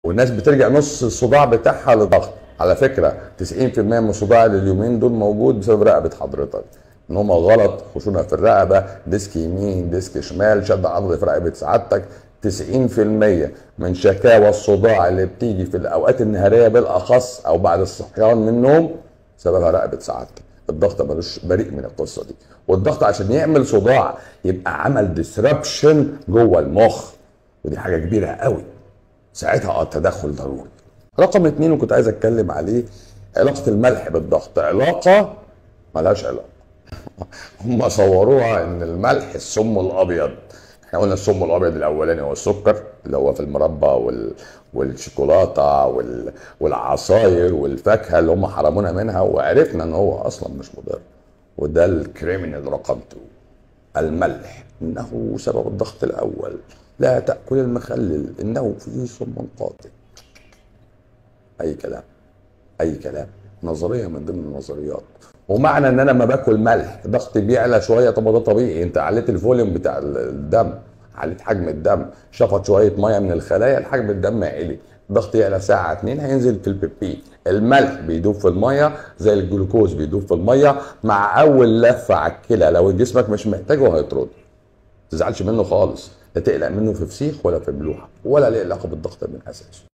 والناس بترجع نص الصداع بتاعها للضغط على فكره 90% من الصداع اللي اليومين دول موجود بسبب رقبه حضرتك ان هم غلط خشونه في الرقبه ديسك يمين ديسك شمال شد عضله في رقبه سعادتك 90% من شكاوى الصداع اللي بتيجي في الاوقات النهاريه بالاخص او بعد الصحيان من النوم سببها رقبه سعادتك الضغط ملوش بريء من القصه دي والضغط عشان يعمل صداع يبقى عمل ديسربشن جوه المخ ودي حاجه كبيره قوي ساعتها اه التدخل ضروري رقم اتنين وكنت عايز اتكلم عليه علاقه الملح بالضغط علاقه ملهاش علاقه هم صوروها ان الملح السم الابيض احنا قلنا السم الابيض الاولاني هو السكر اللي هو في المربى وال... والشوكولاته وال... والعصاير والفاكهه اللي هم حرمونا منها وعرفنا ان هو اصلا مش مضر وده الكريمنال رقم 2 الملح انه سبب الضغط الاول لا تاكل المخلل انه فيه سم قاتل اي كلام اي كلام نظريه من ضمن النظريات ومعنى ان انا لما باكل ملح ضغطي بيعلى شويه طب ده طبيعي انت عليت الفوليوم بتاع الدم عليت حجم الدم شفط شويه ميه من الخلايا الحجم الدم عالي ضغط يعلى ساعه اتنين هينزل في البيبي الملح بيدوب في الميه زي الجلوكوز بيدوب في الميه مع اول لفه على الكلى لو جسمك مش محتاجه هيطرد تزعلش منه خالص لا تقلق منه في فسيخ ولا في ملوحه ولا له علاقه بالضغط من اساسه